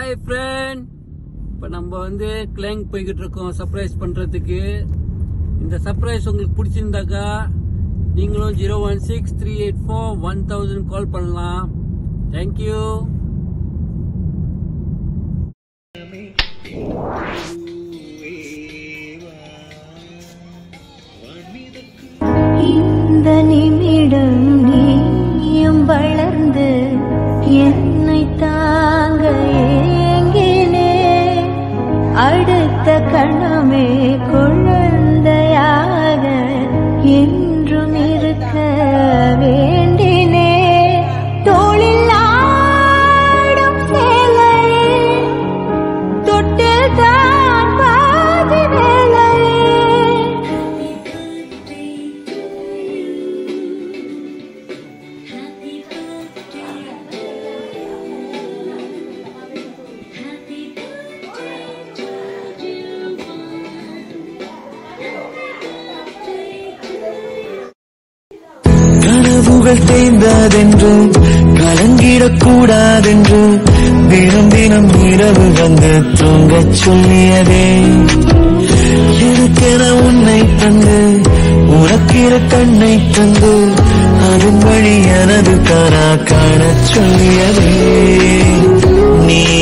hi friend இப்போ நம்ம வந்து கிளைங் போய்கிட்டு இருக்கோம் சர்ப்ரைஸ் பண்ணுறதுக்கு இந்த சர்ப்ரைஸ் உங்களுக்கு பிடிச்சிருந்தாக்கா நீங்களும் zero one six three eight four one thousand call பண்ணலாம் தேங்க்யூ இந்த நிமிடம் நீயும் வளர்ந்து என்னை தாங்க ஏங்கினே அடுத்த கணமே குழந்தையாக என்றும் இருக்க வேண்டினே தோளில் ஆடும் சேலையே தொட்டு தான் பாதி வேலையே கனவுகள் தேய்ந்ததென்று கலங்கிடக் கூடாதென்று தினம் தினம் இரவு வந்து தூங்கச் சொல்லியதே எனக்கென உன்னை தந்து உனக்கிற கண்ணை தந்து அதன் வழி எனது கரா காணச் சொல்லியதே நீ